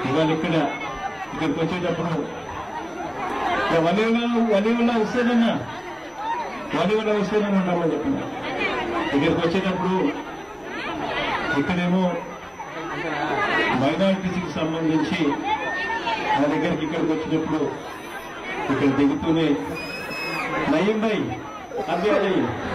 ఇవాళ ఇక్కడ ఇక్కడికి వచ్చేటప్పుడు వలీవులా వలీవులా వస్తేనన్నా వలీవులా వస్తేనని ఉంటామని చెప్పిన ఇక్కడికి వచ్చేటప్పుడు ఇక్కడేమో మైనారిటీస్కి సంబంధించి నా దగ్గరికి ఇక్కడికి వచ్చినప్పుడు ఇక్కడ దిగుతూనే నయం భాయ్ అదే అదే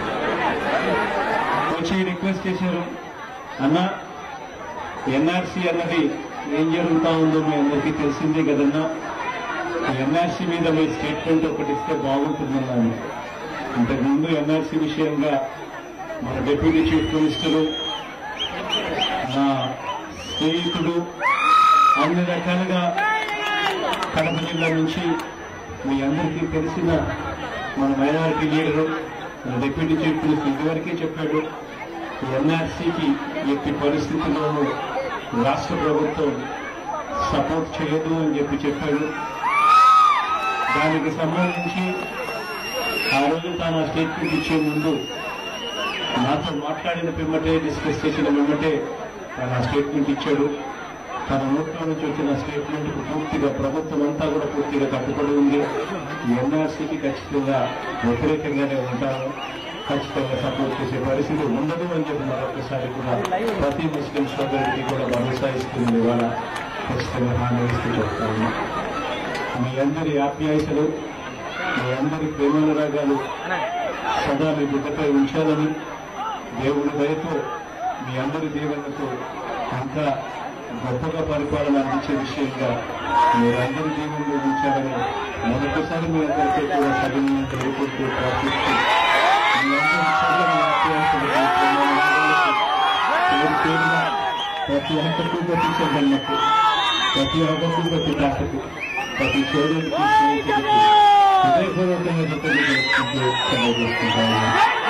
వచ్చి రిక్వెస్ట్ చేశారు అన్న ఎన్ఆర్సీ అన్నది ఏం జరుగుతా ఉందో మీ అందరికీ తెలిసిందే కదన్నా ఎన్ఆర్సీ మీద మీ స్టేట్మెంట్ ఒకటి ఇస్తే బాగుంటుందన్నాను ఇంతకుముందు ఎన్ఆర్సీ విషయంగా మన డిప్యూటీ చీఫ్ మినిస్టరు నా స్నేహితుడు అన్ని రకాలుగా కడప జిల్లా నుంచి మీ అందరికీ తెలిసిన మన మైనారిటీ లీడరు మన డిప్యూటీ చీఫ్ మినిస్టర్ ఇదివరకే చెప్పాడు ఎన్ఆర్సీకి ఎట్టి పరిస్థితుల్లోనూ రాష్ట్ర ప్రభుత్వం సపోర్ట్ చేయదు అని చెప్పి చెప్పాడు దానికి సంబంధించి ఆ రోజు తాను ఆ స్టేట్మెంట్ ఇచ్చే ముందు నాతో మాట్లాడిన పిమ్మటే డిస్కస్ చేసిన పిమ్మటే తన స్టేట్మెంట్ ఇచ్చాడు తన నోట్లో నుంచి వచ్చిన స్టేట్మెంట్ కు పూర్తిగా ప్రభుత్వం అంతా కూడా పూర్తిగా కట్టుబడి ఉంది ఎన్ఆర్సీకి ఖచ్చితంగా వ్యతిరేకంగానే ఉంటాను ఖచ్చితంగా సపోర్ట్ చేసే పరిస్థితి ఉండదు అని చెప్పి మరొకసారి కూడా ప్రతి ముస్లిం సోదరుడికి కూడా భరోసా ఇస్తుంది ఇవాళ ఖచ్చితంగా హామీ ఇస్తూ చెప్తాను మీ అందరి ఆప్యాయతలు మీ అందరి ప్రేమానురాగాలు సదా మీ బిడ్డపై ఉంచాలని దేవుడి దయతో మీ అందరి దీవెనతో ఇంకా గొప్పగా పరిపాలన అందించే విషయంగా మీరందరి దీవెనలో ఉంచాలని మరొకసారి మీ అందరికీ కూడా సగం కోరుకుంటూ ప్రార్థిస్తూ మీ అందరి చల్లని ఆప్యాయతలకు, ప్రేమానురాగాలకు పేరు పేరున ప్రతి ఒక్కరికి ప్రతి చెల్లెళ్ళకు ప్రతి ఒక్కరికి ప్రతి తాతకు ప్రతి చోరుడికి స్నేహితుడికి హృదయపూర్వకంగా చెప్పి సెలవు చేసుకుంటాను